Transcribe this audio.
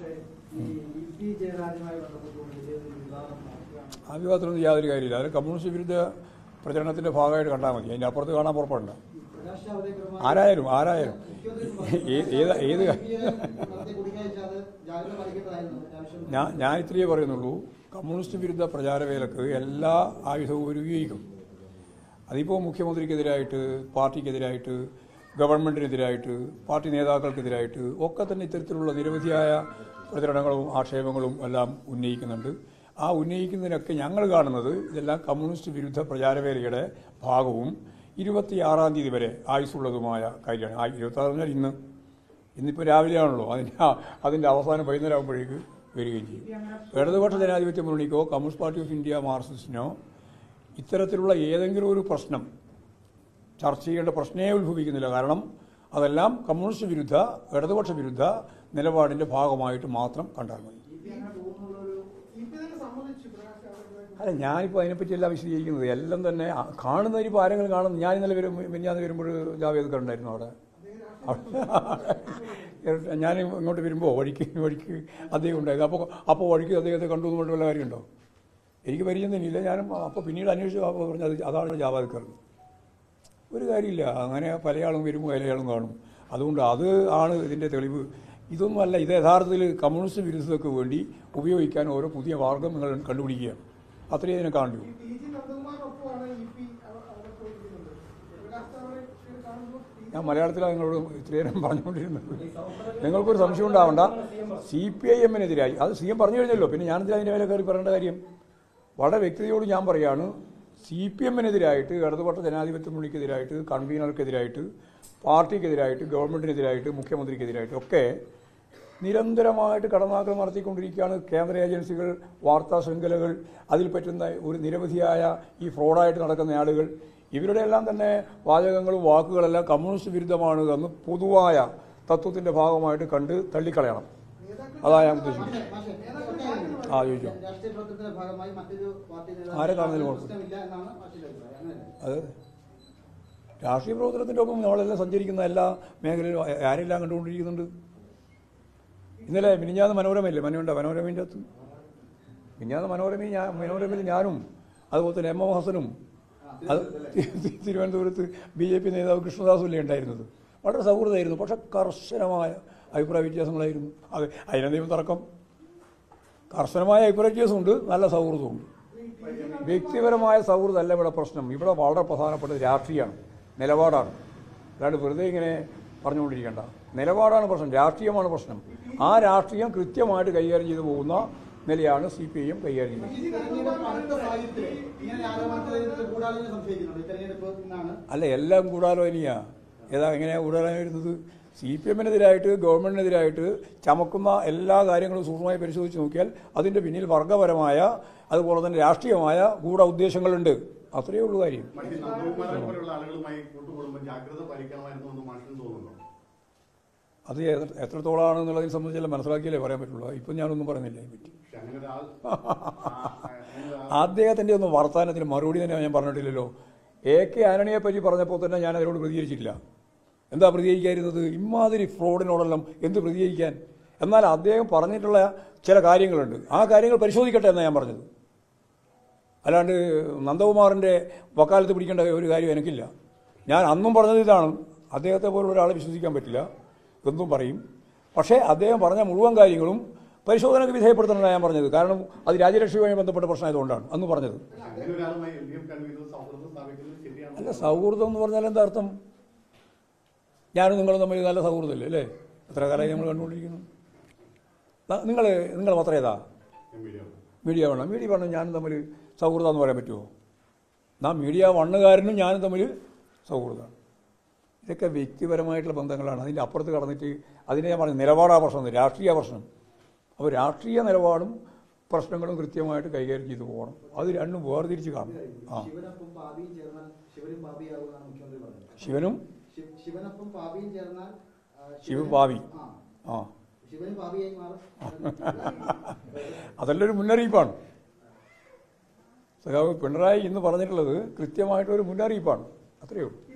പക്ഷേ ഈ E P ജയരാജനുമായി ബന്ധപ്പെട്ടുകൊണ്ട് വലിയൊരു വിവാദം നടക്കുകയാണ് ആ വിവാദത്തിലൊന്നും യാതൊരു കാര്യമില്ല അത് കമ്മ്യൂണിസ്റ്റ് വിരുദ്ധ പ്രചരണത്തിന്റെ ഭാഗമായിട്ട് കണ്ടാൽ മതി അതിന്റെ അപ്പുറത്ത് കാണാൻ പുറപ്പെടണ്ട ഈ പ്രകാശ് ജാവ്ദേക്കറുമായി ആരായാലും ആരായാലും മുഖ്യമന്ത്രി ഏ- ഏത് ഏത് ഇ പി നടത്തിയ കൂടിക്കാഴ്ച അത് ജാഗ്രത പാലിക്കേണ്ടതായിരുന്നു അത്യാവശ്യം ഞാൻ ഞാൻ ഇത്രയേ പറയുന്നുള്ളൂ കമ്മ്യൂണിസ്റ്റ് വിരുദ്ധ പ്രചാരവേലക്ക് എല്ലാ ആയുധവും ഒരു ഉപയോഗിക്കും അതിപ്പോൾ മുഖ്യമന്ത്രിക്കെതിരായിട്ട് പാർട്ടിക്കെതിരായിട്ട് ഗവൺമെൻറ്റിനെതിരായിട്ട് പാർട്ടി നേതാക്കൾക്കെതിരായിട്ട് ഒക്കെ തന്നെ ഇത്തരത്തിലുള്ള നിരവധിയായ പ്രചരണങ്ങളും ആക്ഷേപങ്ങളും എല്ലാം ഉന്നയിക്കുന്നുണ്ട് ആ ഉന്നയിക്കുന്നതിനൊക്കെ ഞങ്ങൾ കാണുന്നത് ഇതെല്ലാം കമ്മ്യൂണിസ്റ്റ് വിരുദ്ധ പ്രചാരവേലയുടെ ഭാഗവും ഇരുപത്തിയാറാം തീയതി വരെ ആയുസ്സുള്ളതുമായ കാര്യമാണ് ആ ഇരുപത്താറ് പറഞ്ഞാൽ ഇന്ന് ഇന്നിപ്പോൾ രാവിലെയാണല്ലോ അതിൻ്റെ ആ- അതിൻ്റെ അവസാനം വൈകുന്നേരം ആകുമ്പോഴേക്ക് വരികയും ചെയ്യും ഇടതുപക്ഷ ജനാധിപത്യ മുന്നണിക്കോ കമ്മ്യൂണിസ്റ്റ് പാർട്ടി ഓഫ് ഇന്ത്യ മാർക്സിസ്റ്റിനോ ഇത്തരത്തിലുള്ള ഏതെങ്കിലും ഒരു പ്രശ്നം ചർച്ച ചെയ്യേണ്ട പ്രശ്നമേ ഉത്ഭവിക്കുന്നില്ല കാരണം അതെല്ലാം കമ്മ്യൂണിസ്റ്റ് വിരുദ്ധ ഇടതുപക്ഷ വിരുദ്ധ നിലപാടിൻ്റെ ഭാഗമായിട്ട് മാത്രം കണ്ടാൽ മതി ഇ പി അങ്ങനെ പോകുന്നുള്ളൊരു ഇ പി തന്നെ സമ്മതിച്ചു പ്രകാശ് ജാവ്ദേക്കറുമായി അല്ല ഞാനിപ്പോൾ അതിനെപ്പറ്റിയല്ല വിശദീകരിക്കുന്നത് എല്ലാം തന്നെ ആ- കാണുന്നവർ ഇപ്പോൾ ആരെങ്കിലും കാണുന്നു ഞാൻ ഇന്നലെ വരും മിഞ്ഞാന്ന് വരുമ്പോൾ ജാവേദ്കർ ഉണ്ടായിരുന്നു അവിടെ അവിടെ ഞാൻ ഇങ്ങോട്ട് വരുമ്പോൾ വഴിക്ക് വഴിക്ക് അദ്ദേഹം ഉണ്ടായിരുന്നു അപ്പോൾ അപ്പോൾ വഴിക്ക് അദ്ദേഹത്തെ കണ്ടു എന്ന് പറഞ്ഞിട്ട് വല്ല കാര്യമുണ്ടോ എനിക്ക് പരിചയമൊന്നുമില്ല ഞാനും അപ്പോൾ പിന്നീട് അന്വേഷിച്ചു അപ്പോൾ പറഞ്ഞു അത് അതാണ് ജാവേദ്കർ ഒരു കാര്യമില്ല അങ്ങനെ പല ആളും വരുമ്പോൾ പല ആളും കാണും അതുകൊണ്ട് അത് ആണ് ഇതിൻ്റെ തെളിവ് ഇതൊന്നുമല്ല ഇത് യഥാർത്ഥത്തിൽ കമ്മ്യൂണിസ്റ്റ് വിരുദ്ധതയ്ക്ക് വേണ്ടി ഉപയോഗിക്കാൻ ഓരോ പുതിയ മാർഗം നിങ്ങൾ കണ്ടുപിടിക്കുകയാണ് അത്രയേ ഇതിനെ കാണൂ ഈ ടി ജി നന്ദകുമാറിനൊപ്പമാണ് ഇ പി അവ- അവിടെ പോയിരിക്കുന്നത് പ്രകാശ് ജാവ്ദേക്കറെ കാണുമ്പോൾ ടി ഞാൻ മലയാളത്തിലാണ് നിങ്ങളോട് ഇത്രയേരം പറഞ്ഞുകൊണ്ടിരുന്നത് നിങ്ങൾക്കൊരു സംശയം ഉണ്ടാവണ്ട സി പി ഐ എമ്മിനെതിരായി അത് സി എം പറഞ്ഞു കഴിഞ്ഞല്ലോ പിന്നെ ഞാനെന്തിനാ അതിൻ്റെ മേലെ കയറി പറയേണ്ട കാര്യം വളരെ വ്യക്തതയോട് ഞാൻ പറയാണ് സി പി എമ്മിനെതിരായിട്ട് ഇടതുപക്ഷ ജനാധിപത്യ മുന്നണിക്കെതിരായിട്ട് കൺവീനർക്കെതിരായിട്ട് പാർട്ടിക്കെതിരായിട്ട് ഗവൺമെൻറ്റിനെതിരായിട്ട് മുഖ്യമന്ത്രിക്കെതിരായിട്ട് ഒക്കെ നിരന്തരമായിട്ട് കടന്നാക്രമണം നടത്തിക്കൊണ്ടിരിക്കുകയാണ് കേന്ദ്ര ഏജൻസികൾ വാർത്താ ശൃംഖലകൾ അതിൽ പറ്റുന്ന ഒരു നിരവധിയായ ഈ ഫ്രോഡായിട്ട് നടക്കുന്ന ആളുകൾ ഇവരുടെ എല്ലാം തന്നെ വാചകങ്ങളും വാക്കുകളെല്ലാം കമ്മ്യൂണിസ്റ്റ് വിരുദ്ധമാണ് എന്ന് പൊതുവായ തത്വത്തിൻ്റെ ഭാഗമായിട്ട് കണ്ട് തള്ളിക്കളയണം അതാ ഞാൻ ഉദ്ദേശിക്കുന്നത് ആ ചോദിച്ചോ രാഷ്ട്രീയ പ്രവർത്തനത്തിന്റെ ഭാഗമായി മറ്റൊരു പാർട്ടി നേതാവ് ആരെ കാണുന്നതിൽ കുഴപ്പം? പ്രശ്നമില്ല എന്നാണ് മാഷിന്റെ അഭിപ്രായം അങ്ങനെയല്ലേ അത് രാഷ്ട്രീയ പ്രവർത്തനത്തിൻ്റെ ഒപ്പം നമ്മളെല്ലാം സഞ്ചരിക്കുന്ന എല്ലാ മേഖലയിലും ആ- ആരെല്ലാം കണ്ടുകൊണ്ടിരിക്കുന്നുണ്ട് ഇന്നലെ മിനിഞ്ഞാന്ന് മനോരമയില്ലേ മനോണ്ട മനോരമേൻ്റെ അകത്ത് മിനിഞ്ഞാന്ന് മനോരമയും ഞാൻ മനോരമയിൽ ഞാനും അതുപോലെ തന്നെ എം എം ഹസനും അത് തി- തിരുവനന്തപുരത്ത് ബി ജെ പി നേതാവ് കൃഷ്ണദാസും അല്ലേ ഉണ്ടായിരുന്നത് വളരെ സൗഹൃദമായിരുന്നു പക്ഷെ കർശനമായ അഭിപ്രായ വ്യത്യാസങ്ങളായിരുന്നു അത് അതിനെന്തെങ്കിലും തർക്കം കർശനമായ അഭിപ്രായ വ്യത്യാസമുണ്ട് നല്ല സൗഹൃദമുണ്ട് വ്യക്തിപരമായ സൗഹൃദമല്ല ഇവിടെ പ്രശ്നം ഇവിടെ വളരെ പ്രധാനപ്പെട്ടത് രാഷ്ട്രീയമാണ് നിലപാടാണ് അല്ലാണ്ട് വെറുതെ ഇങ്ങനെ പറഞ്ഞുകൊണ്ടിരിക്കേണ്ട നിലപാടാണ് പ്രശ്നം രാഷ്ട്രീയമാണ് പ്രശ്നം ആ രാഷ്ട്രീയം കൃത്യമായിട്ട് കൈകാര്യം ചെയ്തു പോകുന്ന നിലയാണ് സി പി ഐ എം കൈകാര്യം ചെയ്യുന്നത് ഈ തെരഞ്ഞെടുപ്പ് അടുത്ത സാഹചര്യത്തിൽ ഇങ്ങനെ ആരോപണത്തിൽ ഗൂഢാലോചന സംശയിക്കുന്നുണ്ട് ഈ തെരഞ്ഞെടുപ്പ് എന്നാണ് അല്ല എല്ലാം ഗൂഢാലോചനയാ ഏതാ എങ്ങനെയാണ് ഗൂഢാലോചന വരുന്നത് സി പി എമ്മിനെതിരായിട്ട് ഗവൺമെന്റിനെതിരായിട്ട് ചമക്കുന്ന എല്ലാ കാര്യങ്ങളും സൂക്ഷ്മമായി പരിശോധിച്ച് നോക്കിയാൽ അതിൻ്റെ പിന്നിൽ വർഗപരമായ അതുപോലെ തന്നെ രാഷ്ട്രീയമായ ഗൂഢ ഉദ്ദേശങ്ങളുണ്ട് അത്രയേ ഉള്ളൂ കാര്യം മറ്റ് നന്ദകുമാരനെ പോലെയുള്ള ആളുകളുമായി കൂട്ടുകൂടുമ്പോൾ ജാഗ്രത പാലിക്കണമായിരുന്നു എന്ന് മാഷിന് തോന്നുന്നു അത് എത്ര- എത്രത്തോളമാണ് എന്നുള്ളതിനെ സംബന്ധിച്ചെല്ലാം മനസ്സിലാക്കിയാലേ പറയാൻ പറ്റുള്ളൂ ഇപ്പം ഞാനൊന്നും പറയുന്നില്ല അതിനെപ്പറ്റി പക്ഷെ അങ്ങനെ ഒരാൾ ആ, അങ്ങനെ ഒരാൾ അദ്ദേഹത്തിൻ്റെ ഒന്നും വർത്തമാനത്തിന് മറുപടി തന്നെ ഞാൻ പറഞ്ഞിട്ടില്ലല്ലോ എ കെ ആന്റണിയെ പറ്റി പറഞ്ഞപ്പോൾ തന്നെ ഞാൻ അതിനോട് പ്രതികരിച്ചിട്ടില്ല എന്താ പ്രതികരിക്കാതിരുന്നത് ഇമാതിരി ഫ്രോഡിനോടെല്ലാം എന്ത് പ്രതികരിക്കാൻ എന്നാൽ അദ്ദേഹം പറഞ്ഞിട്ടുള്ള ചില കാര്യങ്ങളുണ്ട് ആ കാര്യങ്ങൾ പരിശോധിക്കട്ടെ എന്നാണ് ഞാൻ പറഞ്ഞത് അല്ലാണ്ട് നന്ദകുമാറിൻ്റെ വക്കാലത്ത് പിടിക്കേണ്ട ഒരു കാര്യം എനിക്കില്ല ഞാൻ അന്നും പറഞ്ഞത് ഇതാണ് അദ്ദേഹത്തെ പോലുള്ള ഒരാളെ വിശ്വസിക്കാൻ പറ്റില്ല എന്നും പറയും പക്ഷേ അദ്ദേഹം പറഞ്ഞ മുഴുവൻ കാര്യങ്ങളും പരിശോധനയ്ക്ക് വിധേയപ്പെടുത്തണമെന്നാണ് ഞാൻ പറഞ്ഞത് കാരണം അത് രാജ്യരക്ഷയുമായി ബന്ധപ്പെട്ട പ്രശ്നമായതുകൊണ്ടാണ് അന്ന് പറഞ്ഞത് അങ്ങനെ ഒരാളുമായി എൽ ഡി എഫ് കൺവീനർ സൗഹൃദം സ്ഥാപിക്കുന്നത് ശരിയാണ് അല്ല സൗഹൃദം എന്ന് പറഞ്ഞാൽ എന്താ അർത്ഥം ഞാനും നിങ്ങളും തമ്മിൽ നല്ല സൗഹൃദമല്ലേ അല്ലേ എത്ര കാലമായി നമ്മൾ കണ്ടുകൊണ്ടിരിക്കുന്നു നിങ്ങൾ നിങ്ങൾ മാത്രം ഏതാ മീഡിയ വേണം മീഡിയ വേണം ഞാനും തമ്മിൽ സൗഹൃദം എന്ന് പറയാൻ പറ്റുമോ നാം മീഡിയ വണ്ണുകാരനും ഞാനും തമ്മിൽ സൗഹൃദമാണ് ഇതൊക്കെ വ്യക്തിപരമായിട്ടുള്ള ബന്ധങ്ങളാണ് അതിൻ്റെ അപ്പുറത്ത് കടന്നിട്ട് അതിനെ ഞാൻ പറഞ്ഞു നിലപാടാ പ്രശ്നം രാഷ്ട്രീയ പ്രശ്നം അപ്പോൾ രാഷ്ട്രീയ നിലപാടും പ്രശ്നങ്ങളും കൃത്യമായിട്ട് കൈകാര്യം ചെയ്തു പോകണം അത് രണ്ടും വേർതിരിച്ച് കാണണം ആ ശിവനൊപ്പം പാപിയും ചേർന്നാൽ ശിവനും പാപിയാകുമെന്നാണ് മുഖ്യമന്ത്രി പറഞ്ഞത് ശിവനും ശിവ- ശിവനൊപ്പം പാപിയും ചേർന്നാൽ ആ, ശിവൻ പാപി ആ ആ ശിവനും പാപിയായി മാറും അതെല്ലാം ഒരു മുന്നറിയിപ്പാണ് സഖാവ് പിണറായി ഇന്ന് പറഞ്ഞിട്ടുള്ളത് കൃത്യമായിട്ടൊരു മുന്നറിയിപ്പാണ് അത്രയേ ഉള്ളൂ